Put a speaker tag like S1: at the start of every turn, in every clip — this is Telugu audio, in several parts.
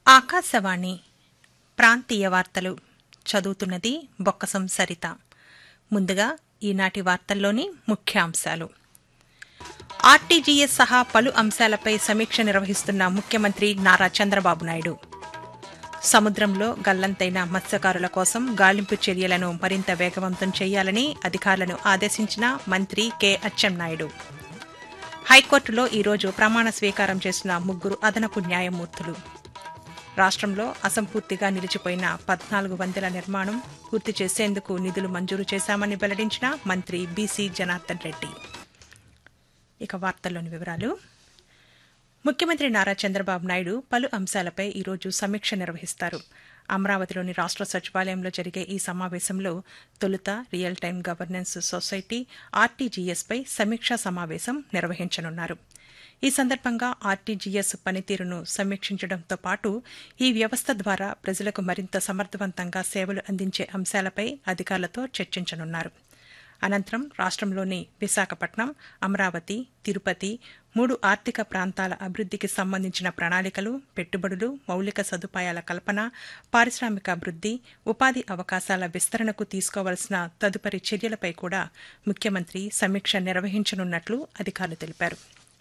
S1: ఆకాశవాణి ప్రాంతీయ వార్తలు చదువుతున్నది బొక్కసం సరిత ముందుగా ఈనాటి వార్తల్లోని ముఖ్యాంశాలు ఆర్టీజీఎస్ సహా పలు అంశాలపై సమీక్ష నిర్వహిస్తున్న ముఖ్యమంత్రి నారా చంద్రబాబు నాయుడు సముద్రంలో గల్లంతైన మత్స్యకారుల కోసం గాలింపు చర్యలను మరింత వేగవంతం చేయాలని అధికారులను ఆదేశించిన మంత్రి కె అచ్చెన్నాయుడు హైకోర్టులో ఈరోజు ప్రమాణ స్వీకారం చేసిన ముగ్గురు అదనపు న్యాయమూర్తులు రాష్ట్రంలో అసంపూర్తిగా నిలిచిపోయిన పద్నాలుగు వందల నిర్మాణం పూర్తి చేసేందుకు నిధులు మంజూరు చేశామని వెల్లడించిన మంత్రి బీసీ జనార్దన్ రెడ్డి ఇక వార్తల్లోని వివరాలు ముఖ్యమంత్రి నారా చంద్రబాబు నాయుడు పలు అంశాలపై ఈరోజు సమీక్ష నిర్వహిస్తారు అమరావతిలోని రాష్ట్ర సచివాలయంలో జరిగే ఈ సమావేశంలో తొలుత రియల్ టైం గవర్నెన్స్ సొసైటీ ఆర్టీజీఎస్పై సమీక్షా సమావేశం నిర్వహించనున్నారు ఈ సందర్భంగా ఆర్టీజీఎస్ పనితీరును సమీక్షించడంతో పాటు ఈ వ్యవస్థ ద్వారా ప్రజలకు మరింత సమర్థవంతంగా సేవలు అందించే అంశాలపై అధికారులతో చర్చించనున్నారు అనంతరం రాష్ట్రంలోని విశాఖపట్నం అమరావతి తిరుపతి మూడు ఆర్థిక ప్రాంతాల అభివృద్ధికి సంబంధించిన ప్రణాళికలు పెట్టుబడులు మౌలిక సదుపాయాల కల్పన పారిశ్రామిక అభివృద్ధి ఉపాధి అవకాశాల విస్తరణకు తీసుకోవాల్సిన తదుపరి చర్యలపై కూడా ముఖ్యమంత్రి సమీక్ష నిర్వహించనున్నట్లు అధికారులు తెలిపారు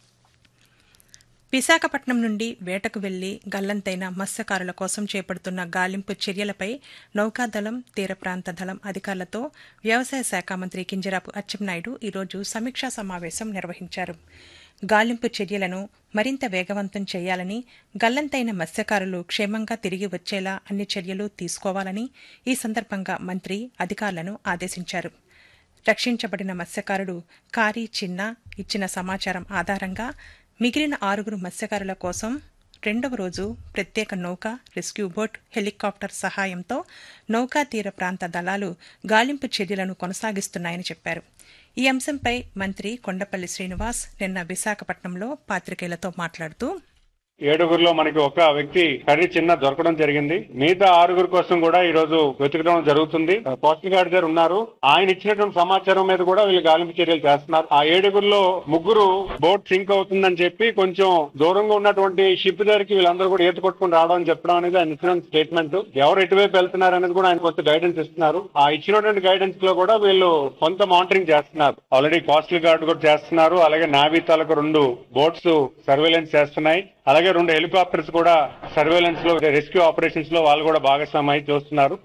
S1: విశాఖపట్నం నుండి వేటకు వెళ్లి గల్లంతైన మత్స్యకారుల కోసం చేపడుతున్న గాలింపు చర్యలపై నౌకాదళం తీర ప్రాంత దళం అధికారులతో వ్యవసాయ శాఖ మంత్రి కింజరాపు అచ్చెన్నాయుడు ఈరోజు సమీక్షా సమావేశం నిర్వహించారు గాలింపు చర్యలను మరింత వేగవంతం చేయాలని గల్లంతైన మత్స్యకారులు క్షేమంగా తిరిగి వచ్చేలా అన్ని చర్యలు తీసుకోవాలని ఈ సందర్భంగా మంత్రి అధికారులను ఆదేశించారు రక్షించబడిన మత్స్యకారుడు కారీ చిన్న ఇచ్చిన సమాచారం ఆధారంగా మిగిలిన ఆరుగురు మత్స్యకారుల కోసం రెండవ రోజు ప్రత్యేక నౌక రెస్క్యూ బోట్ హెలికాప్టర్ సహాయంతో నౌకా తీర ప్రాంత దళాలు గాలింపు చర్యలను కొనసాగిస్తున్నాయని చెప్పారు ఈ అంశంపై మంత్రి కొండపల్లి శ్రీనివాస్ నిన్న విశాఖపట్నంలో పాత్రికేయులతో మాట్లాడుతూ
S2: ఏడుగురిలో మనకి ఒక వ్యక్తి కర్రీ చిన్న దొరకడం జరిగింది మిగతా ఆరుగురు కోసం కూడా ఈ రోజు వెతకడం జరుగుతుంది కోస్ట్ గార్డ్ గారు ఉన్నారు ఆయన ఇచ్చినటువంటి సమాచారం మీద కూడా వీళ్ళు గాలింపు చర్యలు చేస్తున్నారు ఆ ఏడుగురిలో ముగ్గురు బోట్ సింక్ అవుతుందని చెప్పి కొంచెం దూరంగా ఉన్నటువంటి షిప్ దగ్గరికి వీళ్ళందరూ కూడా ఈత కొట్టుకుని రావడం అని చెప్పడం అనేది ఆయన ఇచ్చిన స్టేట్మెంట్ ఎవరు ఎటువైపు వెళ్తున్నారు అనేది కూడా ఆయన కొంత గైడెన్స్ ఇస్తున్నారు ఆ ఇచ్చినటువంటి గైడెన్స్ లో కూడా వీళ్ళు కొంత మానిటరింగ్ చేస్తున్నారు ఆల్రెడీ కోస్టల్ గార్డ్ కూడా చేస్తున్నారు అలాగే నావీ తాలూకు రెండు బోట్స్ సర్వేలెన్స్ చేస్తున్నాయి అలాగే రెండు హెలికాప్టర్స్ కూడా సర్వేలెన్స్ లో రెస్క్యూ ఆపరేషన్స్ లో వాళ్ళు కూడా భాగస్వామ్యం చూస్తున్నారు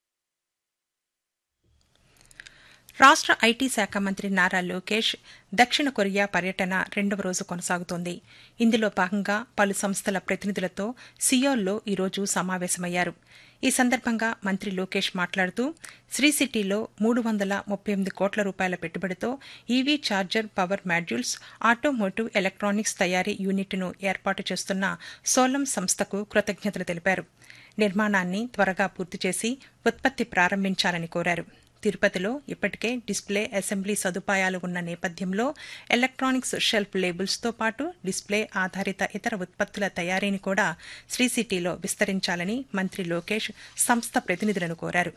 S1: రాష్ట్ర ఐటీ శాఖ మంత్రి నారా లోకేష్ దక్షిణ కొరియా పర్యటన రెండవ రోజు కొనసాగుతోంది ఇందులో భాగంగా పలు సంస్థల ప్రతినిధులతో సియోల్లో ఈరోజు సమావేశమయ్యారు ఈ సందర్భంగా మంత్రి లోకేష్ మాట్లాడుతూ శ్రీ సిటీలో మూడు వందల ముప్పై ఎనిమిది కోట్ల రూపాయల పెట్టుబడితో EV charger power modules automotive electronics తయారీ యూనిట్ను ఏర్పాటు చేస్తున్న సోలం సంస్థకు కృతజ్ఞతలు తెలిపారు నిర్మాణాన్ని త్వరగా పూర్తి చేసి ఉత్పత్తి ప్రారంభించాలని కోరారు తిరుపతిలో ఇప్పటికే డిస్ప్లే అసెంబ్లీ సదుపాయాలు ఉన్న నేపథ్యంలో ఎలక్ట్రానిక్స్ షెల్ఫ్ లేబుల్స్తో పాటు డిస్ప్లే ఆధారిత ఇతర ఉత్పత్తుల తయారీని కూడా శ్రీ సిటీలో విస్తరించాలని మంత్రి లోకేష్ సంస్థ ప్రతినిధులను కోరారు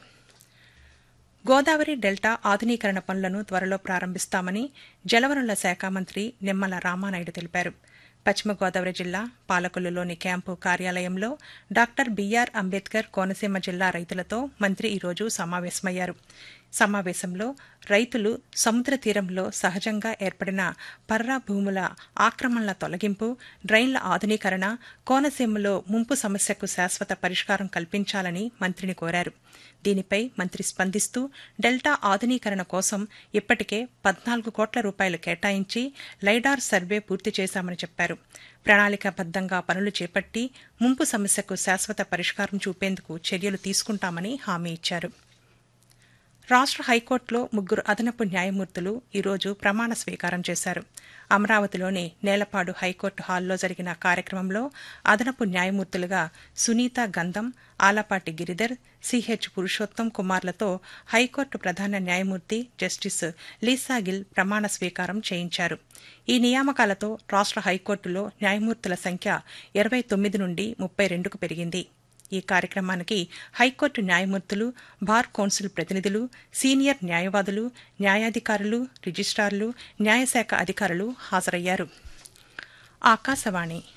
S1: గోదావరి డెల్టా ఆధునీకరణ పనులను త్వరలో ప్రారంభిస్తామని జలవనరుల శాఖ మంత్రి నిమ్మల రామానాయుడు తెలిపారు పశ్చిమ గోదావరి జిల్లా పాలకొల్లులోని క్యాంపు కార్యాలయంలో డాక్టర్ బీఆర్ అంబేద్కర్ కోనసీమ జిల్లా రైతులతో మంత్రి ఈరోజు సమావేశమయ్యారు సమావేశంలో రైతులు సముద్ర తీరంలో సహజంగా ఏర్పడిన పర్రా భూముల ఆక్రమణల తొలగింపు డ్రైన్ల ఆధునీకరణ కోనసీమలో ముంపు సమస్యకు శాశ్వత పరిష్కారం కల్పించాలని మంత్రిని కోరారు దీనిపై మంత్రి స్పందిస్తూ డెల్టా ఆధునీకరణ కోసం ఇప్పటికే పద్నాలుగు కోట్ల రూపాయలు కేటాయించి లైడార్ సర్వే పూర్తి చేశామని చెప్పారు ప్రణాళికాబద్దంగా పనులు చేపట్టి ముంపు సమస్యకు శాశ్వత పరిష్కారం చూపేందుకు చర్యలు తీసుకుంటామని హామీ ఇచ్చారు రాష్ట్ర హైకోర్టులో ముగ్గురు అదనపు న్యాయమూర్తులు ఈరోజు ప్రమాణ స్వీకారం చేశారు అమరావతిలోని నేలపాడు హైకోర్టు హాల్లో జరిగిన కార్యక్రమంలో అదనపు న్యాయమూర్తులుగా సునీత గంధం ఆలపాటి గిరిధర్ సిహెచ్ పురుషోత్తం కుమార్లతో హైకోర్టు ప్రధాన న్యాయమూర్తి జస్టిస్ లీసాగిల్ ప్రమాణ స్వీకారం చేయించారు ఈ నియామకాలతో రాష్ట్ర హైకోర్టులో న్యాయమూర్తుల సంఖ్య ఇరవై తొమ్మిది నుండి ముప్పై రెండుకు పెరిగింది ఈ కార్యక్రమానికి హైకోర్టు న్యాయమూర్తులు బార్ కౌన్సిల్ ప్రతినిధులు సీనియర్ న్యాయవాదులు న్యాయాధికారులు రిజిస్ట్రార్లు న్యాయశాఖ అధికారులు హాజరయ్యారు ఆకాశవాణి